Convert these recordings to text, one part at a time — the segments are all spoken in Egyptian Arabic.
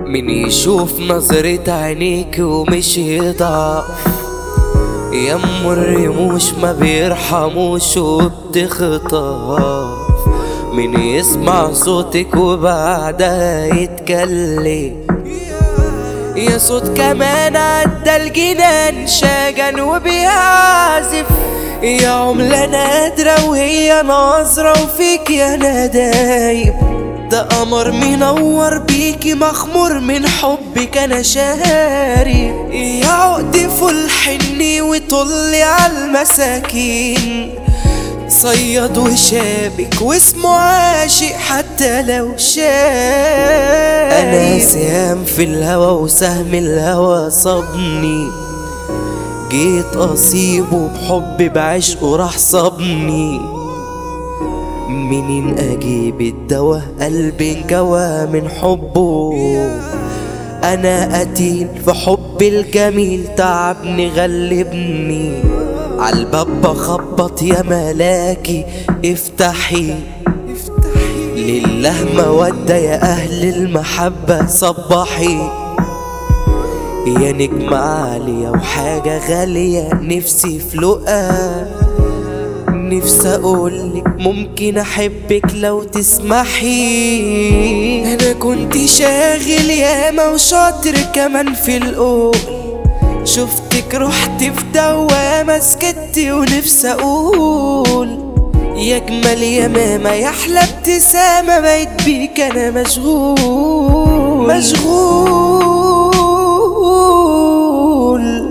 من يشوف نظرة عينيك ومش يضعف يا ام الرموش ما بيرحموش وبتخطف من يسمع صوتك وبعدها يتكلم يا صوت كمان عدى الجنان شاجن وبيعزف يا عملة نادرة وهي ناظرة وفيك يا ندايب ده قمر منور بيكي مخمور من حبك انا شاري يا عقد فل حني وطلي عالمساكين صياد وشابك واسمه عاشق حتى لو شايف انا سهام في الهوى وسهم الهوى صابني جيت اصيبه بحب بعشقه راح صابني منين اجيب الدوا قلبي انجوى من حبه انا قتيل في حب الجميل تعبني غلبني عالباب بخبط يا ملاكي افتحي لله مودة يا أهل المحبة صبحي يا نجمة عالية وحاجة غالية نفسي في لقا نفسي أقولك ممكن أحبك لو تسمحي أنا كنت شاغل ياما وشاطر كمان في القول شفتك رحت في دوامة سكت ونفسي أقول يا جمال يا ماما يا احلى ابتسامة بقيت بيك انا مشغول مشغول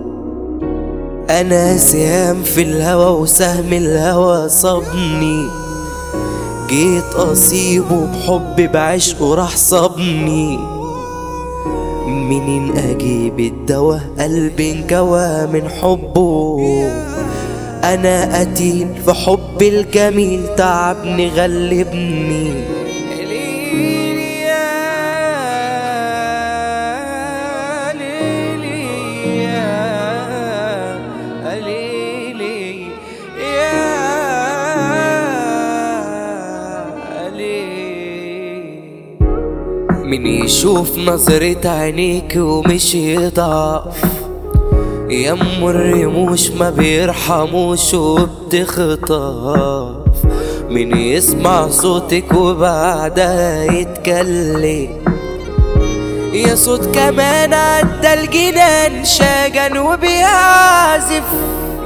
انا سهام في الهوى وسهم الهوى صابني جيت اصيبه بحب بعشقه راح صابني منين اجيب الدوا قلبي انجوى من حبه انا قتيل في حب الجميل تعبني غلبني من يشوف نظرة عينيك ومش يضعف يا ام الرموش ما بيرحموش وبتخطف من يسمع صوتك وبعدها يتكلم يا صوت كمان عدى الجنان شاجن وبيعزف